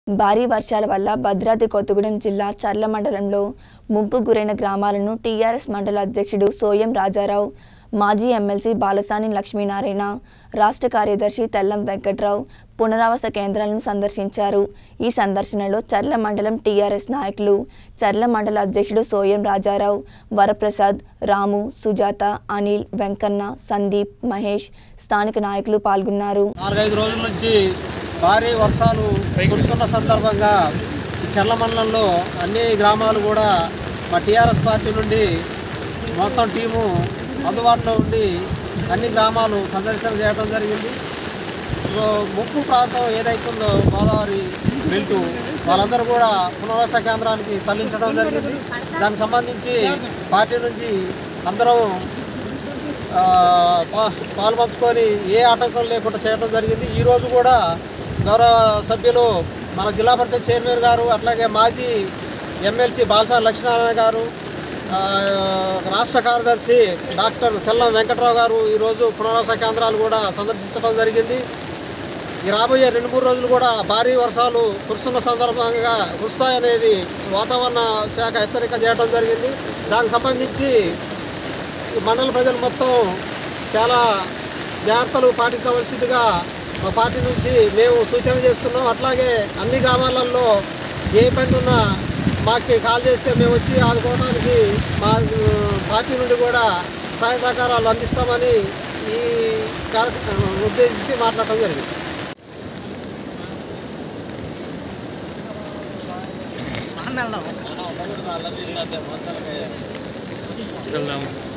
భారీ వర్షాల వల్ల భద్రాద్రి కొత్తగూడెం జిల్లా చర్ల మండలంలో ముంపు గురైన గ్రామాలను టీఆర్ఎస్ మండల అధ్యక్షుడు సోయం రాజారావు మాజీ ఎమ్మెల్సీ బాలసాని లక్ష్మీనారాయణ రాష్ట్ర కార్యదర్శి తెల్లం వెంకట్రావు పునరావాస కేంద్రాలను సందర్శించారు ఈ సందర్శనలో చర్ల మండలం టీఆర్ఎస్ నాయకులు చర్ల మండల అధ్యక్షుడు సోయం రాజారావు వరప్రసాద్ రాము సుజాత అనిల్ వెంకన్న సందీప్ మహేష్ స్థానిక నాయకులు పాల్గొన్నారు నాలుగైదు రోజుల నుంచి భారీ వర్షాలు కురుస్తున్న సందర్భంగా ఈ చర్ల మండలంలో అన్ని గ్రామాలు కూడా మా టీఆర్ఎస్ పార్టీ నుండి మొత్తం టీము అందుబాటులో ఉండి అన్ని గ్రామాలు సందర్శన చేయడం జరిగింది సో ముప్పు ప్రాంతం ఏదైతుందో గోదావరి బెల్టు వాళ్ళందరూ కూడా పునర్వాస కేంద్రానికి తరలించడం జరిగింది దానికి సంబంధించి పార్టీ నుంచి అందరం ఆ, పా- పాల్పంచుకొని ఏ ఆటంకం లేకుండా చేయడం జరిగింది ఈరోజు కూడా గౌరవ సభ్యులు మన జిల్లా పరిషత్ చైర్మన్ గారు అట్లాగే మాజీ ఎమ్మెల్సీ బాలసాని లక్ష్మీనారాయణ గారు ఆ, రాష్ట్ర కార్యదర్శి డాక్టర్ తెల్లం వెంకట్రావు గారు ఈరోజు పునరావాస కేంద్రాలు కూడా సందర్శించడం జరిగింది ఈ రాబోయే రెండు మూడు రోజులు కూడా భారీ వర్షాలు కురుస్తున్న సందర్భంగా కురుస్తాయనేది వాతావరణ శాఖ హెచ్చరిక చేయడం జరిగింది దానికి సంబంధించి ఈ మండల ప్రజలు మొత్తం చాలా జాగ్రత్తలు పాటించవలసిందిగా మా పార్టీ నుంచి మేము సూచన చేస్తున్నాం అట్లాగే అన్ని గ్రామాలలో ఏ పని ఉన్నా మాకు కాల్ చేస్తే మేము వచ్చి ఆదుకోవడానికి మా ఆ, పార్టీ నుండి కూడా సహాయ సహకారాలు అందిస్తామని ఈ కార్యక్రమం ఉద్దేశించి మాట్లాడటం జరిగింది వెళ్దాం